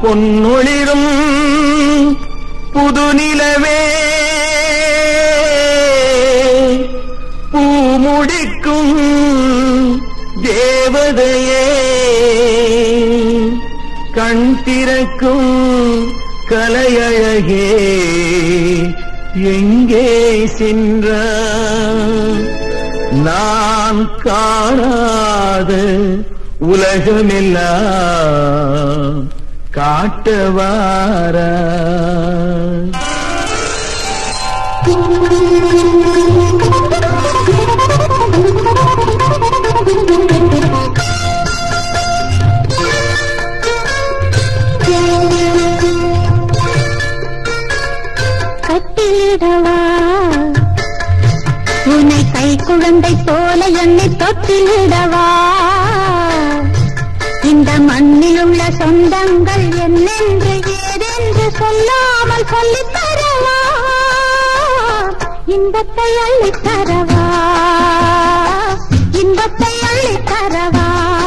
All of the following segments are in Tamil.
பொன்னொளிரும் புது நிலவே பூமுடிக்கும் தேவதையே கண் திறக்கும் கலையழகே எங்கே சென்றார் நான் காணாத உலகமெல்லாம் காட்டவாரா கட்டிலிடவா உன்னை கை குழந்தை போல எண்ணி தொட்டிலிடவா இந்த மண்ணில் உள்ள சொந்தங்கள் என்னென்று ஏதென்று சொல்லாமல் சொல்லித் தரவா இன்பத்தை அள்ளித் தரவா இன்பத்தை அள்ளித் தரவா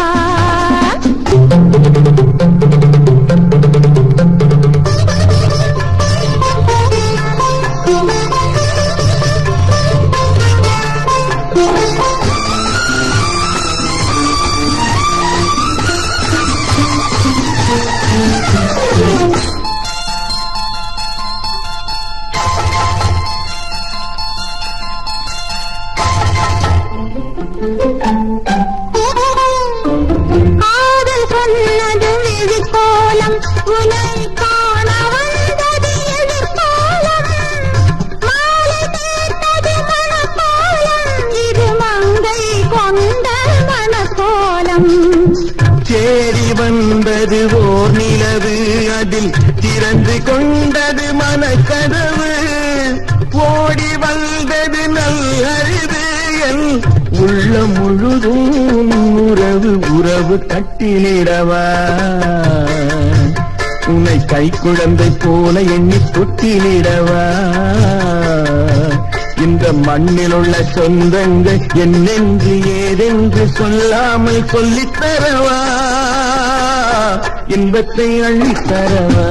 காதல் சொன்னது விழிக்கோலம் உனை காண வந்தது எதிர்காலம் மாலை கேட்டது மணக்கோலம் இது மங்கை கொண்ட மணக்கோலம் தேடி வந்தது ஓர் நிலவு அதில் திறந்து கொண்டது மனக்கதவு ஓடி வந்தது நல்லறிவு என் உள்ளம் முழுதும் உறவு உறவு கட்டிலிடவா உன்னை கை குழந்தை போல எண்ணி தொட்டிலிடவா இந்த மண்ணில் உள்ள சொந்தங்கள் என்னென்று ஏதென்று சொல்லாமல் சொல்லித் தரவா இன்பத்தை அள்ளித் தரவா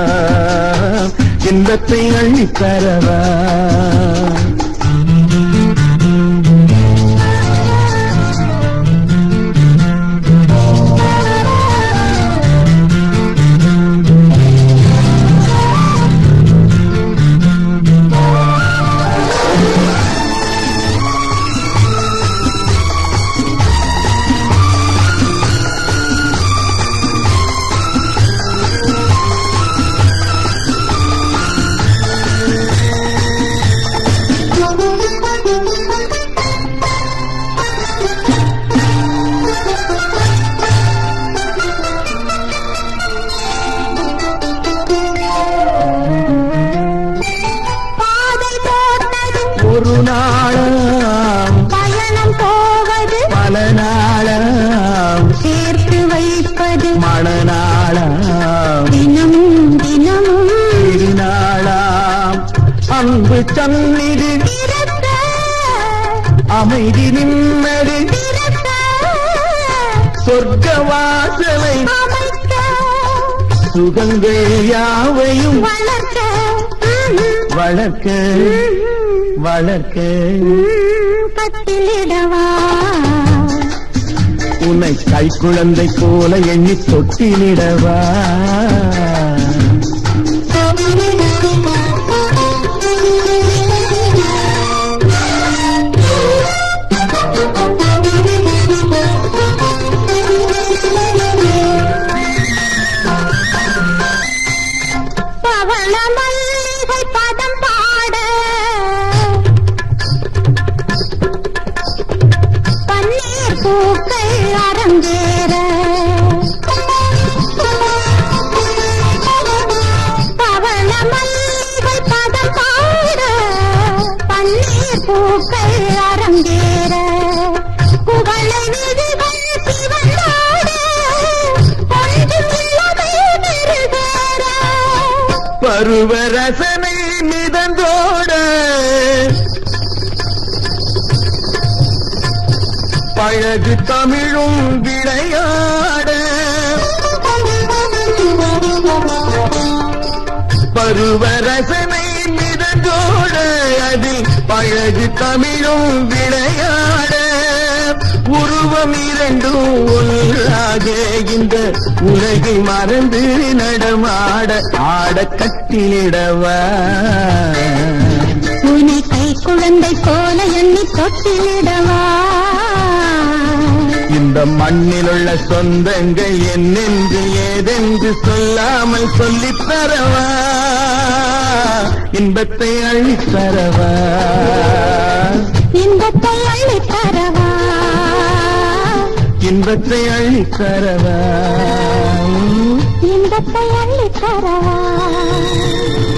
இன்பத்தை அள்ளித் தரவா பாதை போட்டது ஒரு நாளாம் பயணம் போவது பல நாளாம் சேர்த்து வைப்பது மணநாளாம் தினமும் தினமும் திருநாளாம் அன்பு சந்நிதி திறக்க அமைதி நிம்மதி திறக்க சொர்க்க வாசலை அமைக்க சுகங்கள் யாவையும் வளர்க்க வளர்க்க வளர்க்க கட்டிலிடவா உன்னை கை குழந்தை போல எண்ணி தொட்டிலிடவா பவள மல்லிகை பதம் பாட பன்னீர் பூக்கள் அரங்கேற பவள மல்லிகை பதம் பாட பன்னீர் பூக்கள் அரங்கேற குவளை விழிகள் சிவந்தாட கொஞ்சம் இளமை பெருகேற பருவ ரசனை மிதந்தோட பழகு தமிழும் விளையாட பருவரசனை மிதந்தோட அதில் பழகு தமிழும் விளையாட உருவம் இரண்டும் ஒன்றாக இந்த உலகை மறந்து நடமாட ஆட கட்டிலிடவா உன்னை கை குழந்தை போல எண்ணி தொட்டிலிடவா இந்த மண்ணில் உள்ள சொந்தங்கள் என்னென்று ஏதென்று சொல்லாமல் சொல்லித் தரவா இன்பத்தை அள்ளித் தரவா இன்பத்தை அள்ளித் தரவா இன்பத்தை அள்ளித் தரவா இன்பத்தை அள்ளித் தரவா